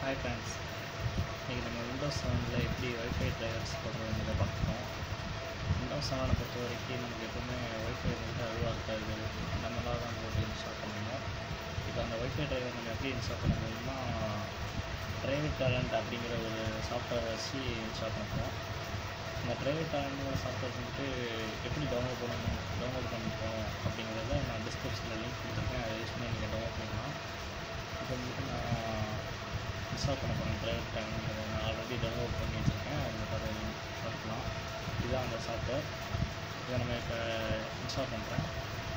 hi friends இன்றைக்கி நம்ம Windows செவனில் எப்படி ஒய்ஃபை ட்ரைவர்ஸ் போடுறதுங்கிறத பார்க்குறோம் விண்டோஸ் செவனை பொறுத்த வரைக்கும் நமக்கு எப்பவுமே ஒய்ஃபை வந்துட்டு அழுவாக இருக்காது நம்மளாக தான் போட்டு இன்ஸ்டால் பண்ணணும் இப்போ அந்த ஒய்ஃபை டிரைவர் நம்ம எப்படி இன்ஸ்டால் பண்ண முடியும்னா ப்ரைவேட் டேலண்ட் அப்படிங்கிற ஒரு சாஃப்ட்வேர் வச்சு இன்ஸ்டால் பண்ணுறோம் இந்த ப்ரைவேட் டேலண்ட்ங்கிற சாஃப்ட்வேர் வந்துட்டு எப்படி டவுன்லோட் பண்ணணும் டவுன்லோட் பண்ணிப்போம் அப்படிங்கிறத நான் டிஸ்கிரிப்ஷனில் லிங்க் கொடுத்துருக்கேன் அதை யூஸ் பண்ணி நீங்கள் டவுன்லோட் பண்ணிக்கலாம் இப்போ வந்துட்டு நான் இன்ஸ்டால் பண்ண போகிறேன் ப்ரைவேட் டேலண்ட் நான் ஆல்ரெடி டவுன்லோட் பண்ணி வச்சுருக்கேன் உங்களுக்கு அதை பார்க்கலாம் இதுதான் அந்த சாஃப்ட்வேர் இதை நம்ம இப்போ இன்ஸ்டால் பண்ணுறேன்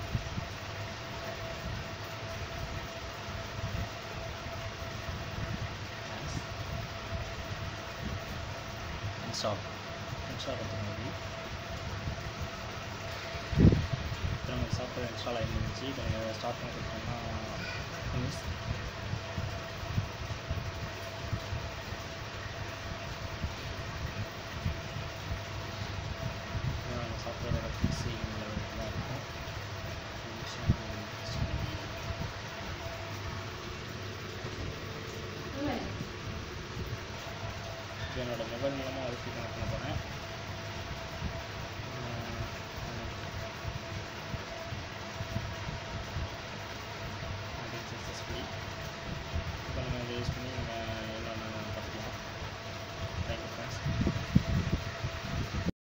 இன்ஸ்டால் இன்ஸ்டால் பண்ணுறது இப்போ நம்ம சாஃப்ட்வேர் இன்ஸ்டால் ஆகிருந்துச்சு இப்போ நீங்கள் ஸ்டார்ட் பண்ண கொடுத்தோம்னா ஃபினிஷ் நம்ம சாஃப்ட்வேரோட ஃபிக்ஸிங்கில் தான் இருக்கும் இப்போ என்னோடய மொபைல் மூலமாக ஒய்ஃபை கனெக்ட் பண்ண போகிறேன்